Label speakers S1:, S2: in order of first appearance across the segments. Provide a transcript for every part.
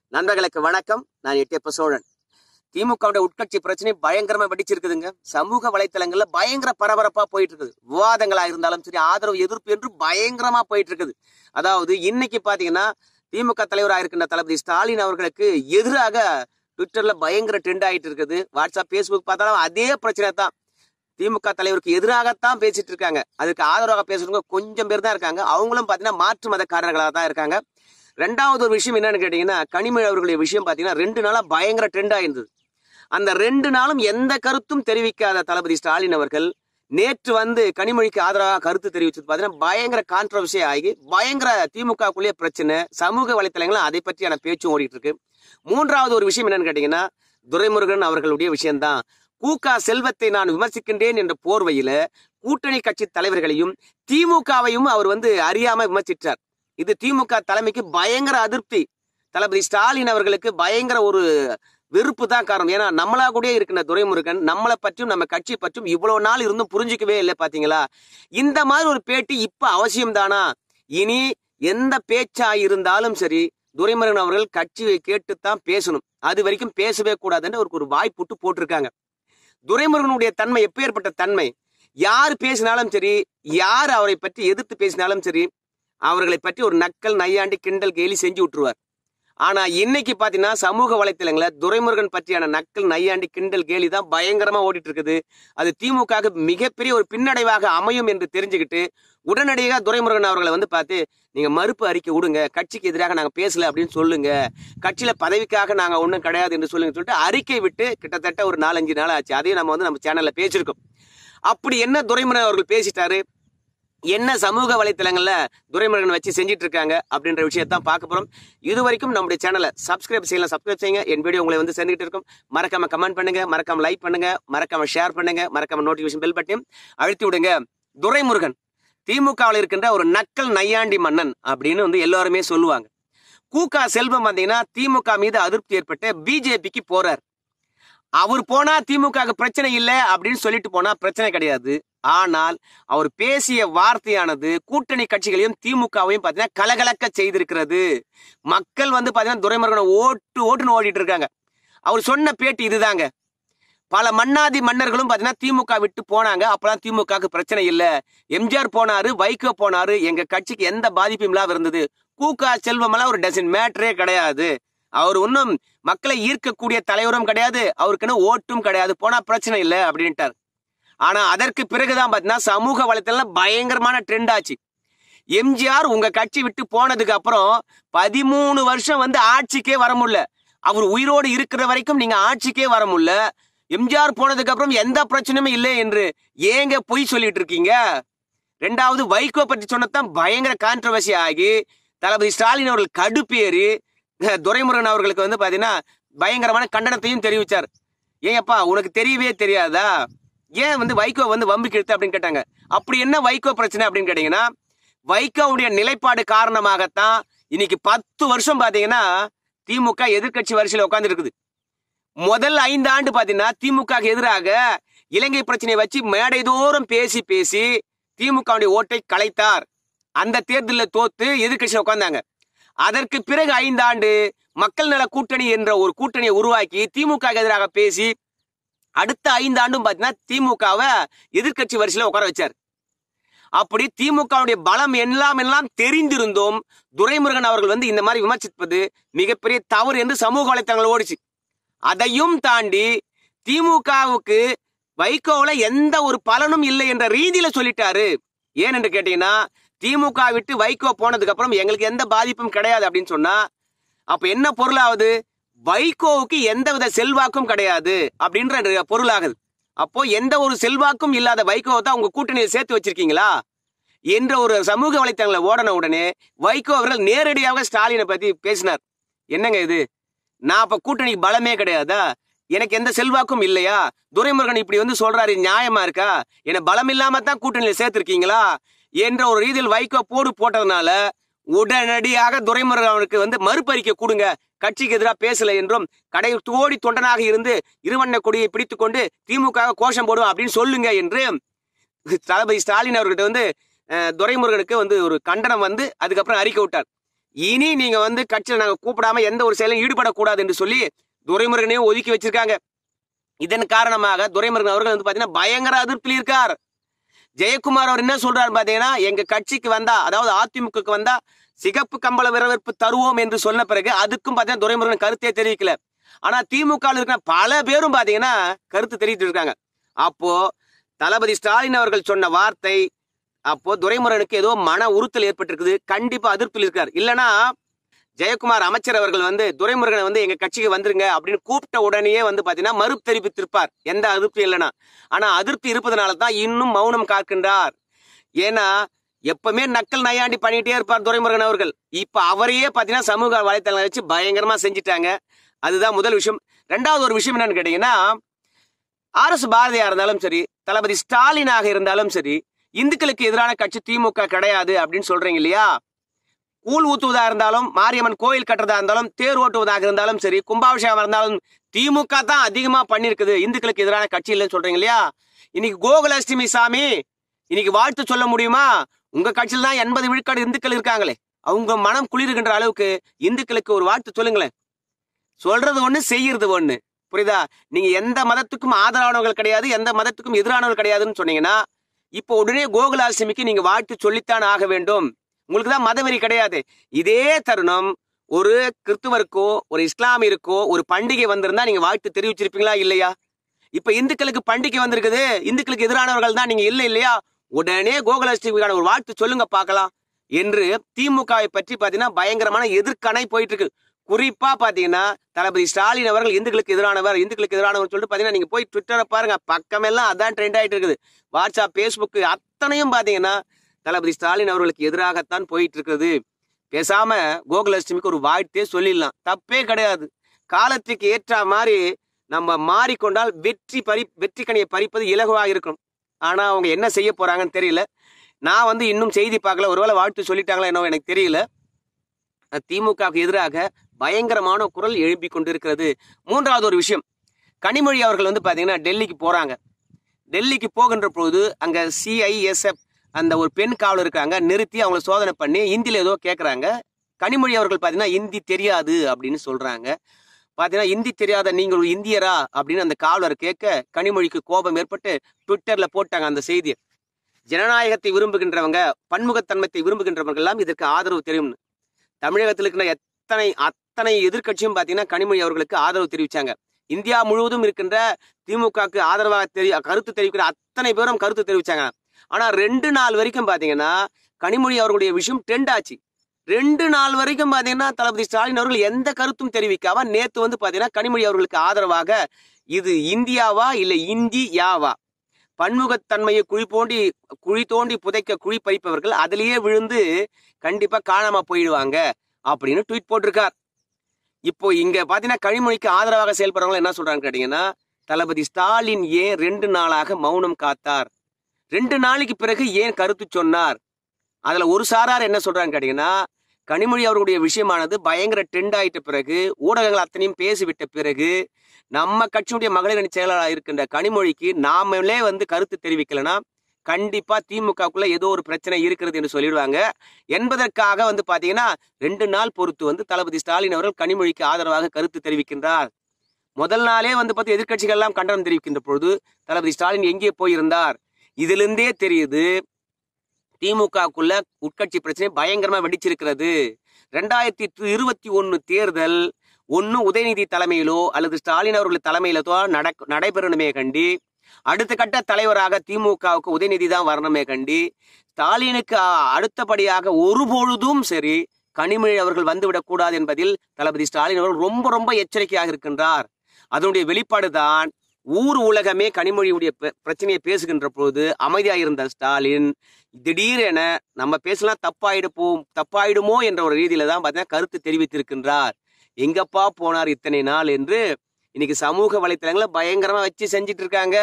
S1: நண்பர்களுக்கு வணக்கம் நான் எட்டியப்ப சோழன் திமுகவுடைய உட்கட்சி பிரச்சனை பயங்கரமா வெடிச்சிருக்குதுங்க சமூக வலைத்தளங்கள்ல பயங்கர பரபரப்பா போயிட்டு இருக்குது விவாதங்களா இருந்தாலும் சரி ஆதரவு எதிர்ப்பு என்று பயங்கரமா போயிட்டு இருக்குது அதாவது இன்னைக்கு பாத்தீங்கன்னா திமுக தலைவராக இருக்கின்ற தளபதி ஸ்டாலின் அவர்களுக்கு எதிராக ட்விட்டர்ல பயங்கர ட்ரெண்ட் ஆயிட்டு இருக்குது வாட்ஸ்அப் ஃபேஸ்புக் பார்த்தாலும் அதே பிரச்சனை தான் திமுக தலைவருக்கு எதிராகத்தான் பேசிட்டு இருக்காங்க அதுக்கு ஆதரவாக பேசுறவங்க கொஞ்சம் பேர் தான் இருக்காங்க அவங்களும் பாத்தீங்கன்னா மாற்று மதக்காரர்களாக தான் இருக்காங்க ரெண்டாவது ஒரு விஷயம் என்னன்னு கேட்டீங்கன்னா கனிமொழி அவர்களுடைய விஷயம் பாத்தீங்கன்னா ரெண்டு நாளா பயங்கர ட்ரெண்ட் ஆயிருந்தது அந்த ரெண்டு நாளும் எந்த கருத்தும் தெரிவிக்காத தளபதி ஸ்டாலின் அவர்கள் நேற்று வந்து கனிமொழிக்கு ஆதரவாக கருத்து தெரிவிச்சது பாத்தீங்கன்னா பயங்கர கான்ட்ரவர்சி ஆகி பயங்கர திமுகக்குள்ளேயே பிரச்சனை சமூக வலைத்தளங்களும் அதை பற்றியான பேச்சும் ஓடிட்டு இருக்கு மூன்றாவது ஒரு விஷயம் என்னன்னு கேட்டீங்கன்னா துரைமுருகன் அவர்களுடைய விஷயம்தான் கூகா செல்வத்தை நான் விமர்சிக்கின்றேன் என்ற போர்வையில கூட்டணி கட்சி தலைவர்களையும் திமுகவையும் அவர் வந்து அறியாம விமர்சித்தார் இது திமுக தலைமைக்கு பயங்கர அதிருப்தி தளபதி ஸ்டாலின் அவர்களுக்கு பயங்கர ஒரு வெறுப்பு தான் காரணம் ஏன்னா நம்மளா கூட இருக்கின்ற துரைமுருகன் நம்மளை பற்றியும் நம்ம கட்சி பற்றியும் இவ்வளவு நாள் இருந்தும் புரிஞ்சிக்கவே இல்லை பாத்தீங்களா இந்த மாதிரி ஒரு பேட்டி இப்ப அவசியம் தானா இனி எந்த பேச்சா இருந்தாலும் சரி துரைமுருகன் அவர்கள் கட்சியை கேட்டுத்தான் பேசணும் அது வரைக்கும் பேசவே கூடாதுன்னு அவருக்கு ஒரு வாய்ப்புட்டு போட்டிருக்காங்க துரைமுருகனுடைய தன்மை எப்பேற்பட்ட தன்மை யார் பேசினாலும் சரி யார் அவரை பற்றி எதிர்த்து பேசினாலும் சரி அவர்களை பற்றி ஒரு நக்கல் நையாண்டி கிண்டல் கேலி செஞ்சு விட்டுருவார் ஆனா இன்னைக்கு பாத்தீங்கன்னா சமூக வலைத்தளங்கள துரைமுருகன் பற்றியான நக்கல் நையாண்டி கிண்டல் கேலி தான் பயங்கரமா ஓடிட்டு இருக்குது அது திமுக மிகப்பெரிய ஒரு பின்னடைவாக அமையும் என்று தெரிஞ்சுக்கிட்டு உடனடியாக துரைமுருகன் அவர்களை வந்து பார்த்து நீங்க மறுப்பு அறிக்கை விடுங்க கட்சிக்கு எதிராக நாங்க பேசல அப்படின்னு சொல்லுங்க கட்சியில பதவிக்காக நாங்க ஒண்ணும் கிடையாது என்று சொல்லுங்க சொல்லிட்டு அறிக்கை விட்டு கிட்டத்தட்ட ஒரு நாலஞ்சு நாள் ஆச்சு அதையும் நம்ம வந்து நம்ம சேனல்ல பேசியிருக்கோம் அப்படி என்ன துரைமுருகன் அவர்கள் பேசிட்டாரு என்ன சமூக வலைத்தளங்கள்ல துரைமுருகன் வச்சு செஞ்சிட்டு இருக்காங்க அப்படின்ற விஷயத்தான் பார்க்க போறோம் இது வரைக்கும் நம்முடைய சேனலை சப்ஸ்கிரைப் செய்யலாம் சப்ஸ்கிரைப் செய்யுங்க என் வீடியோ உங்களை வந்து செஞ்சுட்டு இருக்கும் மறக்காம கமெண்ட் பண்ணுங்க மறக்காம லைக் பண்ணுங்க மறக்காம ஷேர் பண்ணுங்க மறக்காம நோட்டிபிகேஷன் பெல் பட்டையும் அழுத்தி விடுங்க துரைமுருகன் திமுகவில் இருக்கின்ற ஒரு நக்கல் நையாண்டி மன்னன் அப்படின்னு வந்து எல்லாருமே சொல்லுவாங்க கூகா செல்வம் வந்தீங்கன்னா திமுக மீது அதிருப்தி ஏற்பட்டு பிஜேபிக்கு போறார் அவர் போனா திமுக பிரச்சனை இல்லை அப்படின்னு சொல்லிட்டு போனா பிரச்சனை கிடையாது ஆனால் அவர் பேசிய வார்த்தையானது கூட்டணி கட்சிகளையும் திமுகவையும் பார்த்தீங்கன்னா கலகலக்க செய்திருக்கிறது மக்கள் வந்து பார்த்தீங்கன்னா துரைமுருகனை ஓட்டு ஓட்டுன்னு ஓடிட்டு இருக்காங்க அவர் சொன்ன பேட்டி இதுதாங்க பல மன்னாதி மன்னர்களும் பார்த்தீங்கன்னா திமுக விட்டு போனாங்க அப்பெல்லாம் திமுகவுக்கு பிரச்சனை இல்லை எம்ஜிஆர் போனாரு வைகோ போனாரு எங்க கட்சிக்கு எந்த பாதிப்பும் இல்லாம இருந்தது கூகா செல்வமெல்லாம் ஒரு டசன் மேட்டரே கிடையாது அவர் இன்னும் மக்களை ஈர்க்கக்கூடிய தலைவரும் கிடையாது அவருக்குன்னு ஓட்டும் கிடையாது போனா பிரச்சனை இல்லை அப்படின்ட்டார் ஆனா அதற்கு பிறகுதான் பாத்தீங்கன்னா சமூக வலைத்தளம் பயங்கரமான ட்ரெண்ட் ஆச்சு எம்ஜிஆர் உங்க கட்சி விட்டு போனதுக்கு அப்புறம் பதிமூணு வருஷம் வந்து ஆட்சிக்கே வர முடியல அவர் உயிரோடு இருக்கிற வரைக்கும் நீங்க ஆட்சிக்கே வர முடியல எம்ஜிஆர் போனதுக்கு அப்புறம் எந்த பிரச்சனையுமே இல்லை என்று ஏங்க பொய் சொல்லிட்டு இருக்கீங்க ரெண்டாவது வைகோ பற்றி சொன்னதான் பயங்கர கான்ட்ரவர்சி ஆகி தளபதி ஸ்டாலின் அவர்கள் கடுப்பேறி துரைமுருகன் அவர்களுக்கு வந்து பாத்தீங்கன்னா பயங்கரமான கண்டனத்தையும் தெரிவிச்சார் ஏப்பா உனக்கு தெரியவே தெரியாதா ஏன் வந்து வைகோ வந்து வம்புக்கு எடுத்து அப்படின்னு கேட்டாங்க அப்படி என்ன வைகோ பிரச்சனை அப்படின்னு கேட்டீங்கன்னா வைகோவுடைய நிலைப்பாடு காரணமாகத்தான் இன்னைக்கு பத்து வருஷம் பாத்தீங்கன்னா திமுக எதிர்கட்சி வரிசையில் உட்கார்ந்து இருக்குது முதல் ஐந்து ஆண்டு பாத்தீங்கன்னா திமுக எதிராக இலங்கை பிரச்சனையை வச்சு மேடை தோறும் பேசி பேசி திமுகவுடைய ஓட்டை கலைத்தார் அந்த தேர்தலில் தோத்து எதிர்கட்சியில் உட்கார்ந்தாங்க அதற்கு பிறகு ஐந்தாண்டு மக்கள் நல கூட்டணி என்ற ஒரு கூட்டணியை உருவாக்கி திமுக எதிராக பேசி அடுத்த ஐந்து ஆண்டும் பார்த்தீங்கன்னா திமுகவை எதிர்கட்சி வரிசையில் உட்கார வச்சார் அப்படி திமுகவுடைய பலம் எல்லாம் எல்லாம் தெரிந்திருந்தோம் துரைமுருகன் அவர்கள் வந்து இந்த மாதிரி விமர்சிப்பது மிகப்பெரிய தவறு என்று சமூக வலைத்தளங்கள் ஓடிச்சு அதையும் தாண்டி திமுகவுக்கு வைகோவில் எந்த ஒரு பலனும் இல்லை என்ற ரீதியில சொல்லிட்டாரு ஏன் என்று கேட்டீங்கன்னா திமுக விட்டு வைகோ போனதுக்கு அப்புறம் எங்களுக்கு எந்த பாதிப்பும் கிடையாது அப்படின்னு சொன்னா அப்ப என்ன பொருளாவது வைகோவுக்கு எந்தவித செல்வாக்கும் கிடையாது அப்படின்ற பொருளாகுது அப்போ எந்த ஒரு செல்வாக்கும் இல்லாத வைகோவை தான் உங்க கூட்டணியை சேர்த்து வச்சிருக்கீங்களா என்ற ஒரு சமூக வலைத்தளங்களை ஓடன உடனே வைகோ அவர்கள் நேரடியாக ஸ்டாலினை பத்தி பேசினார் என்னங்க இது நான் அப்ப கூட்டணிக்கு பலமே கிடையாதா எனக்கு எந்த செல்வாக்கும் இல்லையா துரைமுருகன் இப்படி வந்து சொல்றாரு நியாயமா இருக்கா என்ன பலம் இல்லாம தான் கூட்டணியில சேர்த்திருக்கீங்களா என்ற ஒரு ரீதியில் வைகோ போடு போட்டதுனால உடனடியாக துரைமுருகன் அவனுக்கு வந்து மறுபறிக்கை கொடுங்க கட்சிக்கு எதிராக பேசல என்றும் கடை தோடி தொண்டனாக இருந்து இருவண்ண கொடியை பிடித்துக் கொண்டு திமுக கோஷம் போடுவோம் அப்படின்னு சொல்லுங்க என்று தளபதி ஸ்டாலின் அவர்கிட்ட வந்து துரைமுருகனுக்கு வந்து ஒரு கண்டனம் வந்து அதுக்கப்புறம் அறிக்கை விட்டார் இனி நீங்க வந்து கட்சியில் நாங்க கூப்பிடாம எந்த ஒரு செயலும் ஈடுபடக்கூடாது என்று சொல்லி துரைமுருகனையும் ஒதுக்கி வச்சிருக்காங்க இதன் காரணமாக துரைமுருகன் அவர்கள் வந்து பாத்தீங்கன்னா பயங்கர அதிருப்தியில் இருக்கார் ஜெயக்குமார் அவர் என்ன சொல்றாரு பாத்தீங்கன்னா எங்க கட்சிக்கு வந்தா அதாவது அதிமுகக்கு வந்தா சிகப்பு கம்பள வரவேற்பு தருவோம் என்று சொன்ன பிறகு அதுக்கும் பாத்தீங்கன்னா துரைமுருகன் கருத்தே தெரிவிக்கல ஆனா திமுக ல இருக்கிற பல பேரும் பாத்தீங்கன்னா கருத்து தெரிவித்து இருக்காங்க அப்போ தளபதி ஸ்டாலின் அவர்கள் சொன்ன வார்த்தை அப்போ துரைமுருகனுக்கு ஏதோ மன உறுத்தல் ஏற்பட்டிருக்குது கண்டிப்பா அதிருப்தியில் இருக்கார் இல்லனா ஜெயக்குமார் அமைச்சர் அவர்கள் வந்து துரைமுருகனை வந்து எங்க கட்சிக்கு வந்துருங்க அப்படின்னு கூப்பிட்ட உடனேயே வந்து பாத்தீங்கன்னா மறுப்பு தெரிவித்திருப்பார் எந்த அதிருப்தி இல்லைனா ஆனா அதிருப்தி இருப்பதனால தான் இன்னும் மௌனம் காக்கின்றார் ஏன்னா எப்பவுமே நக்கல் நையாண்டி பண்ணிட்டே இருப்பார் துரைமுருகன் அவர்கள் இப்ப அவரையே பாத்தீங்கன்னா சமூக வலைத்தளங்களை வச்சு பயங்கரமா செஞ்சிட்டாங்க அதுதான் முதல் விஷயம் ரெண்டாவது ஒரு விஷயம் என்னன்னு கேட்டீங்கன்னா ஆர் எஸ் பாரதியா இருந்தாலும் சரி தளபதி ஸ்டாலினாக இருந்தாலும் சரி இந்துக்களுக்கு எதிரான கட்சி திமுக கிடையாது அப்படின்னு சொல்றீங்க இல்லையா கூழ் ஊத்துவதா இருந்தாலும் மாரியம்மன் கோயில் கட்டுறதா இருந்தாலும் தேர் ஓட்டுவதாக இருந்தாலும் சரி கும்பாபிஷேகம் இருந்தாலும் திமுக தான் அதிகமா பண்ணிருக்குது இந்துக்களுக்கு எதிரான கட்சி இல்லைன்னு சொல்றீங்க இல்லையா இன்னைக்கு கோகுலாஷ்டமி சாமி இன்னைக்கு வாழ்த்து சொல்ல முடியுமா உங்க கட்சியில் தான் எண்பது விழுக்காடு இந்துக்கள் இருக்காங்களே அவங்க மனம் குளிர்கின்ற அளவுக்கு இந்துக்களுக்கு ஒரு வாழ்த்து சொல்லுங்களேன் சொல்றது ஒண்ணு செய்யறது ஒண்ணு புரியுதா நீங்க எந்த மதத்துக்கும் ஆதரவானவர்கள் கிடையாது எந்த மதத்துக்கும் எதிரானவர்கள் கிடையாதுன்னு சொன்னீங்கன்னா இப்போ உடனே கோகுலாஷ்டமிக்கு நீங்க வாழ்த்து சொல்லித்தான் ஆக வேண்டும் உங்களுக்கு தான் மதவெறி கிடையாது இதே தருணம் ஒரு கிறிஸ்துவருக்கோ ஒரு இஸ்லாமியருக்கோ ஒரு பண்டிகை வந்திருந்தா நீங்க வாழ்த்து தெரிவிச்சிருப்பீங்களா இல்லையா இப்ப இந்துக்களுக்கு பண்டிகை வந்திருக்குது இந்துக்களுக்கு எதிரானவர்கள் தான் நீங்க இல்லை இல்லையா உடனே கோகுலாஷ்டமிக்கான ஒரு வாழ்த்து சொல்லுங்க பார்க்கலாம் என்று திமுகவை பற்றி பாத்தீங்கன்னா பயங்கரமான எதிர்க்கணை போயிட்டு இருக்கு குறிப்பா பாத்தீங்கன்னா தளபதி ஸ்டாலின் அவர்கள் இந்துக்களுக்கு எதிரானவர் இந்துக்களுக்கு எதிரானவர் சொல்லிட்டு பாத்தீங்கன்னா நீங்க போய் ட்விட்டரை பாருங்க பக்கமெல்லாம் அதான் ட்ரெண்ட் ஆயிட்டு இருக்குது வாட்ஸ்அப் பேஸ்புக் அத்தனையும் பாத்தீங்கன்னா தளபதி ஸ்டாலின் அவர்களுக்கு எதிராகத்தான் போயிட்டு இருக்குது பேசாம கோகுலாஷ்டமிக்கு ஒரு வாழ்த்தே சொல்லிடலாம் தப்பே கிடையாது காலத்துக்கு ஏற்ற மாதிரி நம்ம மாறிக்கொண்டால் வெற்றி பறி வெற்றி கனியை பறிப்பது இலகுவாக இருக்கும் ஆனா அவங்க என்ன செய்ய போறாங்கன்னு தெரியல நான் வந்து இன்னும் செய்தி பார்க்கல ஒருவேளை வாழ்த்து சொல்லிட்டாங்களா என்னவோ எனக்கு தெரியல திமுகவுக்கு எதிராக பயங்கரமான குரல் எழுப்பி கொண்டிருக்கிறது மூன்றாவது ஒரு விஷயம் கனிமொழி அவர்கள் வந்து பாத்தீங்கன்னா டெல்லிக்கு போறாங்க டெல்லிக்கு போகின்ற பொழுது அங்க சிஐஎஸ்எஃப் அந்த ஒரு பெண் காவலர் இருக்காங்க நிறுத்தி அவங்கள சோதனை பண்ணி ஹிந்தில ஏதோ கேட்குறாங்க கனிமொழி அவர்கள் பார்த்தீங்கன்னா ஹிந்தி தெரியாது அப்படின்னு சொல்றாங்க பார்த்தீங்கன்னா ஹிந்தி தெரியாத நீங்கள் ஒரு இந்தியரா அப்படின்னு அந்த காவலர் கேட்க கனிமொழிக்கு கோபம் ஏற்பட்டு ட்விட்டர்ல போட்டாங்க அந்த செய்தியை ஜனநாயகத்தை விரும்புகின்றவங்க பன்முகத்தன்மத்தை விரும்புகின்றவங்க எல்லாம் இதற்கு ஆதரவு தெரியும்னு தமிழகத்தில் இருக்கிற எத்தனை அத்தனை எதிர்க்கட்சியும் பார்த்தீங்கன்னா கனிமொழி அவர்களுக்கு ஆதரவு தெரிவிச்சாங்க இந்தியா முழுவதும் இருக்கின்ற திமுகவுக்கு ஆதரவாக தெரி கருத்து தெரிவிக்கிற அத்தனை பேரும் கருத்து தெரிவிச்சாங்க ஆனா ரெண்டு நாள் வரைக்கும் பாத்தீங்கன்னா கனிமொழி அவர்களுடைய விஷயம் ட்ரெண்ட் ஆச்சு ரெண்டு நாள் வரைக்கும் பாத்தீங்கன்னா தளபதி ஸ்டாலின் அவர்கள் எந்த கருத்தும் தெரிவிக்காம நேத்து வந்து பாத்தீங்கன்னா கனிமொழி அவர்களுக்கு ஆதரவாக இது இந்தியாவா இல்ல இந்தி யாவா பன்முகத்தன்மையை குழி தோண்டி குழி தோண்டி புதைக்க குழி பறிப்பவர்கள் அதிலேயே விழுந்து கண்டிப்பா காணாம போயிடுவாங்க அப்படின்னு ட்வீட் போட்டிருக்கார் இப்போ இங்க பாத்தீங்கன்னா கனிமொழிக்கு ஆதரவாக செயல்படுறவங்க என்ன சொல்றாங்க கேட்டீங்கன்னா தளபதி ஸ்டாலின் ஏன் ரெண்டு நாளாக மௌனம் காத்தார் ரெண்டு நாளைக்கு பிறகு ஏன் கருத்து சொன்னார் அதுல ஒரு சாரார் என்ன சொல்றாங்க கேட்டீங்கன்னா கனிமொழி அவர்களுடைய விஷயமானது பயங்கர ட்ரெண்ட் ஆயிட்ட பிறகு ஊடகங்கள் அத்தனையும் பேசிவிட்ட பிறகு நம்ம கட்சியுடைய மகளிர் அணி செயலாளர் இருக்கின்ற கனிமொழிக்கு நாமளே வந்து கருத்து தெரிவிக்கலனா கண்டிப்பா திமுகக்குள்ள ஏதோ ஒரு பிரச்சனை இருக்கிறது என்று சொல்லிடுவாங்க என்பதற்காக வந்து பாத்தீங்கன்னா ரெண்டு நாள் பொறுத்து வந்து தளபதி ஸ்டாலின் அவர்கள் கனிமொழிக்கு ஆதரவாக கருத்து தெரிவிக்கின்றார் முதல் நாளே வந்து பார்த்து எதிர்க்கட்சிகள் எல்லாம் கண்டனம் தெரிவிக்கின்ற பொழுது தளபதி ஸ்டாலின் எங்கே போயிருந்தார் இதிலிருந்தே தெரியுது திமுகக்குள்ள உட்கட்சி பிரச்சனை பயங்கரமா வெடிச்சிருக்கிறது ரெண்டாயிரத்தி இருபத்தி ஒன்னு தேர்தல் ஒன்னு உதயநிதி தலைமையிலோ அல்லது ஸ்டாலின் அவர்கள் தலைமையிலோ நடக்க நடைபெறணுமே கண்டி அடுத்த கட்ட தலைவராக திமுகவுக்கு உதயநிதி தான் வரணுமே கண்டி ஸ்டாலினுக்கு அடுத்தபடியாக ஒருபொழுதும் சரி கனிமொழி அவர்கள் வந்துவிடக் கூடாது என்பதில் தளபதி ஸ்டாலின் அவர்கள் ரொம்ப ரொம்ப எச்சரிக்கையாக இருக்கின்றார் அதனுடைய வெளிப்பாடு தான் ஊர் உலகமே கனிமொழியுடைய பிரச்சனையை பேசுகின்ற பொழுது அமைதியாக இருந்த ஸ்டாலின் திடீரென நம்ம பேசலாம் தப்பாயிடுப்போம் தப்பாயிடுமோ என்ற ஒரு ரீதியில தான் பார்த்தீங்கன்னா கருத்து தெரிவித்திருக்கின்றார் எங்கப்பா போனார் இத்தனை நாள் என்று இன்னைக்கு சமூக வலைத்தளங்களை பயங்கரமா வச்சு செஞ்சிட்டு இருக்காங்க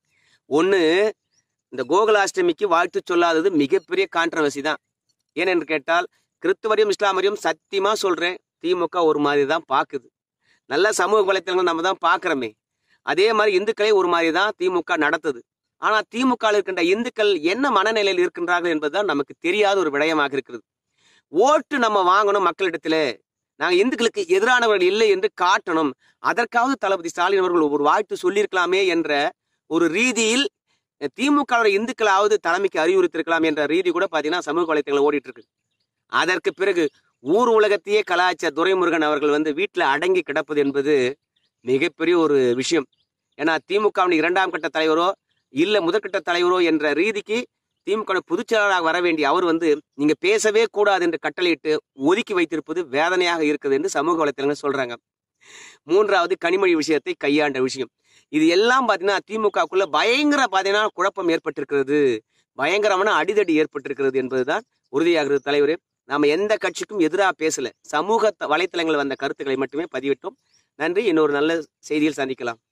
S1: ஒண்ணு இந்த கோகுலாஷ்டமிக்கு வாழ்த்து சொல்லாதது மிகப்பெரிய கான்ட்ரவர்சி தான் ஏனென்று கேட்டால் கிறிஸ்துவரையும் இஸ்லாமரையும் சத்தியமா சொல்றேன் திமுக ஒரு மாதிரி தான் பாக்குது நல்ல சமூக வலைத்தளங்கள் நம்ம தான் பாக்குறோமே அதே மாதிரி இந்துக்களை ஒரு மாதிரி தான் திமுக நடத்துது ஆனா திமுக இருக்கின்ற இந்துக்கள் என்ன மனநிலையில் இருக்கின்றார்கள் என்பதுதான் நமக்கு தெரியாத ஒரு விடயமாக இருக்கிறது ஓட்டு நம்ம வாங்கணும் மக்களிடத்துல நாங்க இந்துக்களுக்கு எதிரானவர்கள் இல்லை என்று காட்டணும் அதற்காவது தளபதி ஸ்டாலின் அவர்கள் ஒரு வாழ்த்து சொல்லியிருக்கலாமே என்ற ஒரு ரீதியில் திமுக இந்துக்களாவது தலைமைக்கு அறிவுறுத்திருக்கலாம் என்ற ரீதி கூட பாத்தீங்கன்னா சமூக வலைத்தளங்கள் ஓடிட்டு இருக்கு அதற்கு பிறகு ஊர் உலகத்தையே கலாய்ச்ச துரைமுருகன் அவர்கள் வந்து வீட்டுல அடங்கி கிடப்பது என்பது மிகப்பெரிய ஒரு விஷயம் ஏன்னா திமுகவின் இரண்டாம் கட்ட தலைவரோ இல்ல முதற்கட்ட தலைவரோ என்ற ரீதிக்கு திமுக பொதுச் செயலாளராக வர வேண்டிய அவர் வந்து நீங்க பேசவே கூடாது என்று கட்டளையிட்டு ஒதுக்கி வைத்திருப்பது வேதனையாக இருக்குது என்று சமூக வலைத்தளங்கள் சொல்றாங்க மூன்றாவது கனிமொழி விஷயத்தை கையாண்ட விஷயம் இது எல்லாம் பாத்தீங்கன்னா திமுகக்குள்ள பயங்கர பாத்தீங்கன்னா குழப்பம் ஏற்பட்டிருக்கிறது பயங்கரமான அடிதடி ஏற்பட்டிருக்கிறது என்பதுதான் உறுதியாகிறது தலைவரே நாம எந்த கட்சிக்கும் எதிராக பேசல சமூக த- வலைத்தளங்கள் வந்த கருத்துக்களை மட்டுமே பதிவிட்டோம் நன்றி இன்னொரு நல்ல செய்தியில் சந்திக்கலாம்